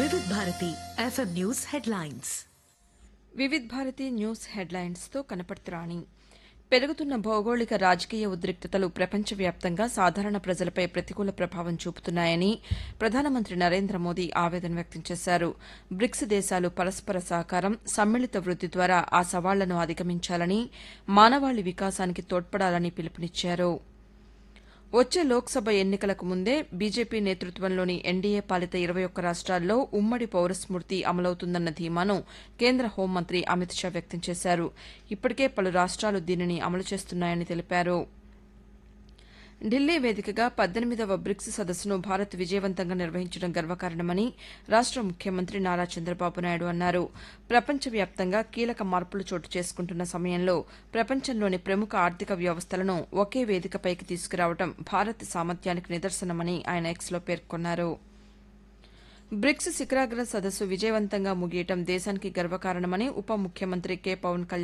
వివిధ Bharati FM news headlines Vividh Bharati news హెడ్లైన్స్తో కనపడుతురాణి పెరుగుతున్న భౌగోళిక రాజకీయ ఉద్రిక్తతలు ప్రపంచవ్యాప్తంగా సాధారణ ప్రజలపై ప్రతికూల ప్రభావం చూపుతున్నాయని ప్రధానమంత్రి నరేంద్ర మోదీ ఆవేదన వ్యక్తం చేశారు బ్రిక్స్ దేశాలు పరస్పర సహకారం సమ్మిళిత వృద్ది ద్వారా ఆ సవాళ్లను అధిగమించాలని మానవాళి వికాసానికి తోడ్పడాలని పిలుపునిచ్చారు వచ్చే లోక్సభ ఎన్నికలకు ముందే బీజేపీ నేతృత్వంలోని ఎన్డీఏ పాలిత ఇరవై ఒక్క రాష్ట్రాల్లో ఉమ్మడి పౌరస్మృతి అమలవుతుందన్న ధీమాను కేంద్ర హోంమంత్రి అమిత్ షా వ్యక్తం చేశారు ఇప్పటికే పలు రాష్ట్రాలు దీనిని అమలు చేస్తున్నాయని తెలిపారు ఢిల్లీ వేదికగా పద్దెనిమిదవ బ్రిక్స్ సదస్సును భారత్ విజయవంతంగా నిర్వహించడం గర్వకారణమని రాష్ట ముఖ్యమంత్రి నారా చంద్రబాబు నాయుడు అన్నారు ప్రపంచవ్యాప్తంగా కీలక మార్పులు చోటు చేసుకుంటున్న సమయంలో ప్రపంచంలోని ప్రముఖ ఆర్థిక వ్యవస్థలను ఒకే వేదికపైకి తీసుకురావడం భారత్ సామర్థ్యానికి నిదర్శనమని ఆయన ఎక్స్లో పేర్కొన్నారు బ్రిక్స్ శిఖరాగ్ర సదస్సు విజయవంతంగా ముగియటం దేశానికి గర్వకారణమని ఉప ముఖ్యమంత్రి కె పవన్ కళ్యాణ్